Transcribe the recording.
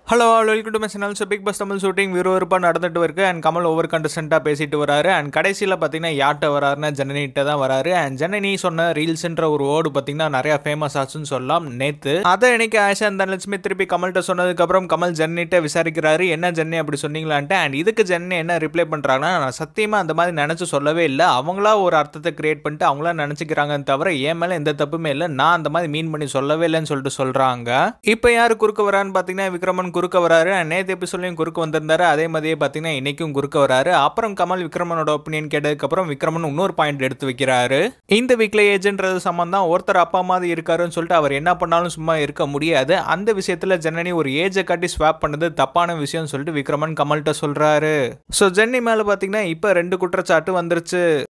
hello all welcome to my channel so big boss Tamil shooting விறுவிறுப்பாக நடந்துட்டு இருக்கு and Kamal over கண்டஸ்டண்ட்டாக பேசிட்டு வராரு அண்ட் கடைசியில் பார்த்தீங்கன்னா யார்கிட்ட வராருன்னா ஜனனிகிட்ட தான் வராரு அண்ட் ஜனனி சொன்ன ரீல்ஸ்ன்ற ஒரு வேர்டு பார்த்தீங்கன்னா நிறையா ஃபேமஸ் ஆச்சுன்னு சொல்லலாம் நேற்று அதை இன்னைக்கு ஆஷா தனலட்சுமி திருப்பி கமல்கிட்ட சொன்னதுக்கப்புறம் கமல் ஜன்னிட்ட விசாரிக்கிறாரு என்ன ஜன்னி அப்படி சொன்னீங்களான்ட்டு அண்ட் இதுக்கு ஜன்னி என்ன ரிப்ளை பண்ணுறாங்கன்னா நான் சத்தியமாக அந்த மாதிரி நினச்சி சொல்லவே இல்லை அவங்களா ஒரு அர்த்தத்தை கிரியேட் பண்ணிட்டு அவங்களா நினச்சிக்கிறாங்கன்னு தவிர என் மேலே எந்த தப்புமே இல்லை நான் அந்த மாதிரி மீன் பண்ணி சொல்லவே இல்லைன்னு சொல்லிட்டு சொல்கிறாங்க இப்போ யார் குறுக்க வரான்னு பார்த்தீங்கன்னா விக்ரமன் குறுக்க வராரு and நேத்து எபிசோட்லையும் குறுக்க வந்திருந்தாரு அதே மாதிரியே பார்த்தீங்கன்னா இன்னைக்கும் குறுக்க வராரு அப்புறம் கமல் விக்ரமனோட ஒப்பீனியன் கேட்டதுக்கப்புறம் விக்ரமன் இன்னொரு பாயிண்ட் எடுத்து வைக்கிறாரு இந்த வீக்ல ஏஜென்ட்றது சம்பந்தம் ஒருத்தர் அப்பா மாதிரி இருக்காருன்னு சொல்லிட்டு அவர் என்ன பண்ணாலும் சும்மா இருக்க முடியாது அந்த விஷயத்துல ஜனனி ஒரு ஏஜை காட்டி ஸ்வாப் பண்ணது தப்பான விஷயம்னு சொல்லிட்டு விக்ரமன் கமல்கிட்ட சொல்றாரு ஸோ ஜென்னி மேல பார்த்தீங்கன்னா இப்போ ரெண்டு குற்றச்சாட்டு வந்துருச்சு